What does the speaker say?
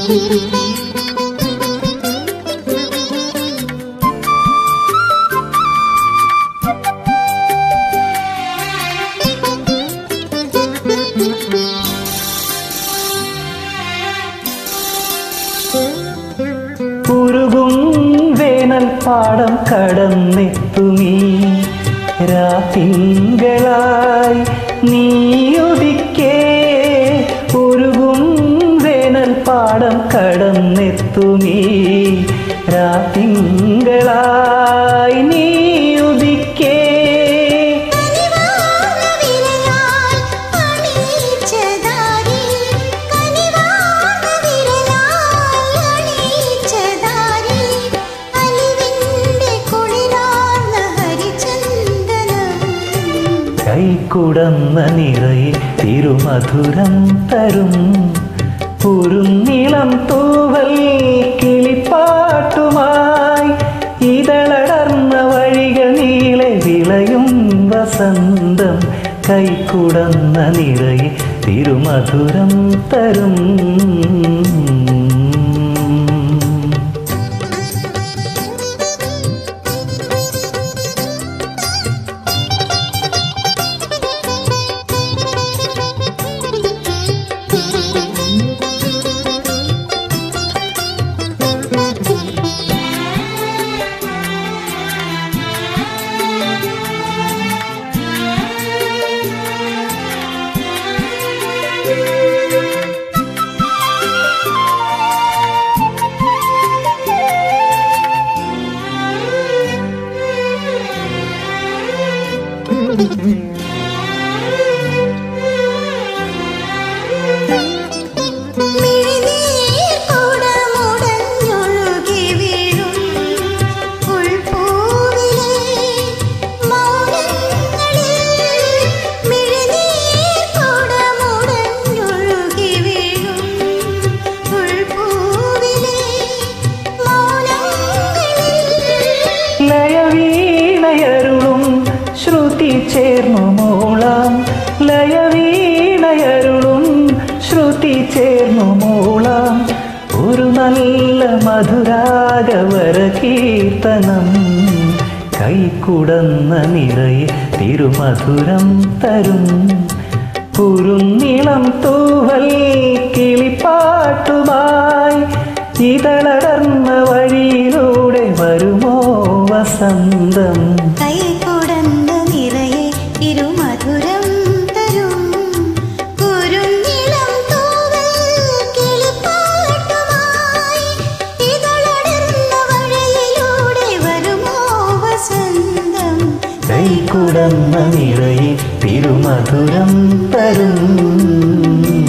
ഉരുകും വേനൽ പാടം കടന്നെത്തുമീ രാത്തിങ്കളായി നീയൊതിക്കേ ഉരുകും വേനൽ പാടം കടന്നെത്തുമീ രാത്തിങ്കളായി നീയുദിക്കേ കനിവാർന്ന വിരലാൽ അണിയിച്ചതാരി കനിവാർന്ന വിരലാൽ അണിയിച്ചതാരി അലിവിന്റെ കുളിരാർന്ന ഹരിചന്ദനം കൈക്കുടന്ന നിറയെ തിരുമധുരം തരും കുരുന്നിളം തൂവൽ കിളിപ്പാട്ടുമായി ഇതളടർന്ന വഴികൾ നീളെ വിളയും വസന്തം കൈക്കുടന്ന നിറയെ തിരുമധുരം തരും മിഴിനീർ കുടമുടഞ്ഞൊഴുകി വീഴും ഉൾപ്പൂവിലെ മൗനങ്ങളിൽ മിഴിനീർ കുടമുടഞ്ഞൊഴുകി വീഴും ഉൾപ്പൂവിലെ മൗനങ്ങളിൽ ലയവീണയരുളും ശ്രുതി ചേർന്നു മൂളാം ലയവീണയരുളും ശ്രുതി ചേർന്നു മൂളാം ഒരു നല്ല മധുരാഗവര കീർത്തനം കൈക്കുടന്ന നിറയെ തിരുമധുരം തരും കുറുന്നിളം തൂവൽ കിളിപ്പാട്ടുമായി ഇതളടർന്ന വഴിയിലൂടെ വരുമോ വസന്തം കൈകൊടന്ന നിറയെ ഇരുമധുരം തരും കുരുന്നിളം തൂവൽ കിളിപ്പാട്ടുമായി ഇതളടർന്ന വഴിയിലൂടെ വരുമോ വസന്തം കൈക്കുടന്ന നിറയെ തിരുമധുരം തരും